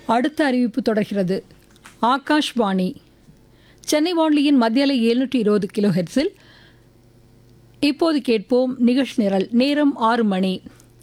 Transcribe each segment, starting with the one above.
அடுத்த அறிவிப்பு தொடர்கிறது ஆகாஷ்வாணி சென்னை வானொலியின் மத்தியலை எழுநூற்றி இருபது கிலோ ஹெர்ட்ஸில் இப்போது கேட்போம் நிகழ்ச்சி நிரல் நேரம் ஆறு மணி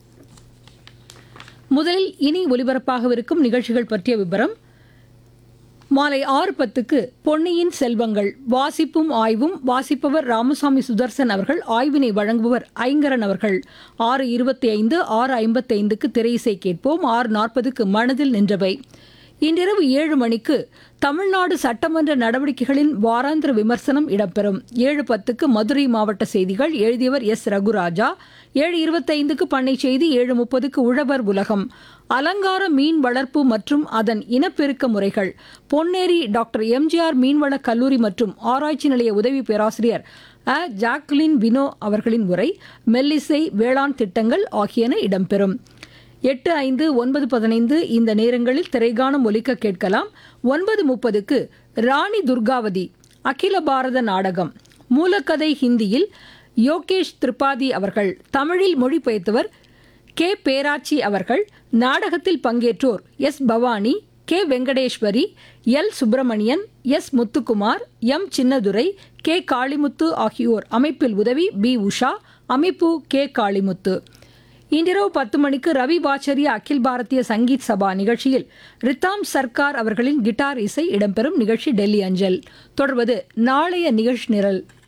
முதலில் இனி ஒலிபரப்பாகவிருக்கும் நிகழ்ச்சிகள் பற்றிய விவரம் மாலை ஆறு பத்துக்கு பொன்னியின் செல்வங்கள் வாசிப்பும் ஆய்வும் வாசிப்பவர் ராமசாமி சுதர்சன் அவர்கள் ஆய்வினை வழங்குபவர் ஐங்கரன் அவர்கள் ஆறு இருபத்தி ஐந்து ஆறு ஐம்பத்தி ஐந்துக்கு திரையிசை கேட்போம் ஆறு நாற்பதுக்கு மனதில் நின்றவை இன்றிரவு ஏழு மணிக்கு தமிழ்நாடு சட்டமன்ற நடவடிக்கைகளின் வாராந்திர விமர்சனம் இடம்பெறும் ஏழு பத்துக்கு மதுரை மாவட்ட செய்திகள் எழுதியவர் எஸ் ரகுராஜா ஏழு இருபத்தைந்துக்கு பண்ணை செய்தி ஏழு முப்பதுக்கு உழவர் உலகம் அலங்கார மீன் வளர்ப்பு மற்றும் அதன் இனப்பெருக்க முறைகள் பொன்னேரி டாக்டர் எம்ஜிஆர் மீன்வள கல்லூரி மற்றும் ஆராய்ச்சி நிலைய உதவி பேராசிரியர் அ ஜாக்லின் வினோ அவர்களின் உரை மெல்லிசை வேளாண் திட்டங்கள் ஆகியன இடம்பெறும் எட்டு ஐந்து ஒன்பது பதினைந்து இந்த நேரங்களில் திரைகாணம் ஒலிக்க கேட்கலாம் ஒன்பது முப்பதுக்கு ராணி துர்காவதி அகில பாரத நாடகம் மூலக்கதை ஹிந்தியில் யோகேஷ் திரிபாதி அவர்கள் தமிழில் மொழிபெயர்த்தவர் கே பேராச்சி அவர்கள் நாடகத்தில் பங்கேற்றோர் S Bhavani K Venkateswari L Subramanian S Muthukumar M Chinnadurai K Kalimuthu ஆகியோர் அமைப்பில் உதவி பி உஷா அமைப்பு கே காளிமுத்து இன்றிரவு பத்து மணிக்கு ரவி பாச்சரிய அகில் பாரதிய சங்கீத் சபா நிகழ்ச்சியில் ரித்தாம் சர்க்கார் அவர்களின் கிட்டார் இசை இடம்பெறும் நிகழ்ச்சி டெல்லி அஞ்சல் தொடர்வது நாளைய நிகழ்ச்சி நிரல்